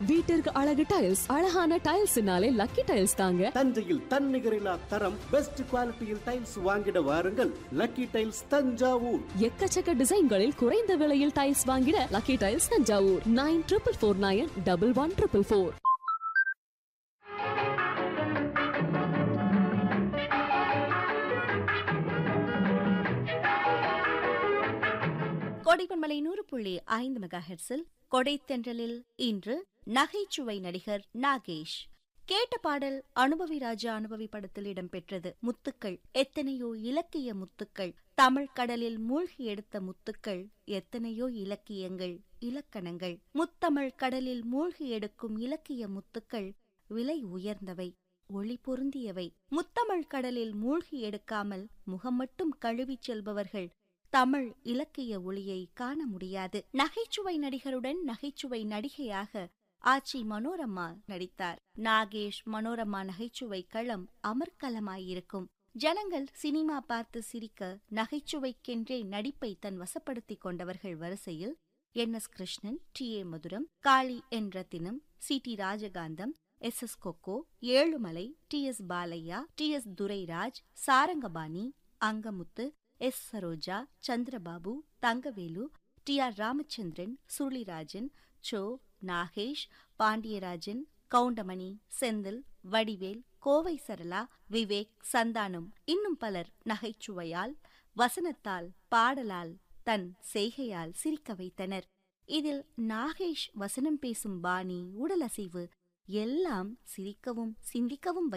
வீட்டிற்கு அழகு டைல்ஸ் அழகான டைல்ஸ்னாலே லக்கி டைல்ஸ் தாங்க தஞ்சையில் தன்னிகரில்லா தரம் பெஸ்ட் குவாலிட்டியில் டைல்ஸ் வாங்கிட வாருங்கள் லக்கி டைல்ஸ் தஞ்சாவூர் எக்கச்சக்க டிசைன்களில் குறைந்த விலையில் டைல்ஸ் வாங்கிட lucky tiles Thanjavur nine triple four nine double one triple four கோடைப்பன்மலை நூறு புள்ளி ஐந்து மெகா ஹெர்ஸில் கொடைத்தென்றலில் இன்று நகைச்சுவை நடிகர் நாகேஷ் கேட்ட பாடல் அனுபவி ராஜா அனுபவி படத்தில் இடம்பெற்றது முத்துக்கள் எத்தனையோ இலக்கிய முத்துக்கள் தமிழ் கடலில் மூழ்கி எடுத்த முத்துக்கள் எத்தனையோ இலக்கியங்கள் இலக்கணங்கள் முத்தமிழ் கடலில் மூழ்கி எடுக்கும் இலக்கிய முத்துக்கள் விலை உயர்ந்தவை ஒளி பொருந்தியவை முத்தமிழ் கடலில் மூழ்கி எடுக்காமல் முகம் மட்டும் கழுவிச் செல்பவர்கள் தமிழ் இலக்கிய ஒளியை காண முடியாது நகைச்சுவை நடிகருடன் நகைச்சுவை நடிகையாக ஆச்சி மனோரமா நடித்தார் நாகேஷ் மனோரமா நகைச்சுவை களம் அமர்க்கலமாயிருக்கும் ஜனங்கள் சினிமா பார்த்து சிரிக்க நகைச்சுவைக்கென்றே நடிப்பை தன் வசப்படுத்திக் கொண்டவர்கள் வரிசையில் N S Krishnan T A Mathuram Kali N Rathinam C T Rajakantham S S Kokko Ezhumalai T S Balaiah T S Durairaj Sarangapani Angamuthu S Saroja Chandrababu Thangavelu T R Ramachandran Suruliraajan Cho Nagesh Pandiarajan Goundamani Senthil Vadivel Kovai Sarala Vivek Santhanam இன்னும் பலர் நகைச்சுவையால் வசனத்தால் பாடலால் தன் செய்கையால் சிரிக்க வைத்தனர் இதில் நாகேஷ் வசனம் பேசும் பாணி உடலசைவு எல்லாம் சிரிக்கவும் சிந்திக்கவும் வை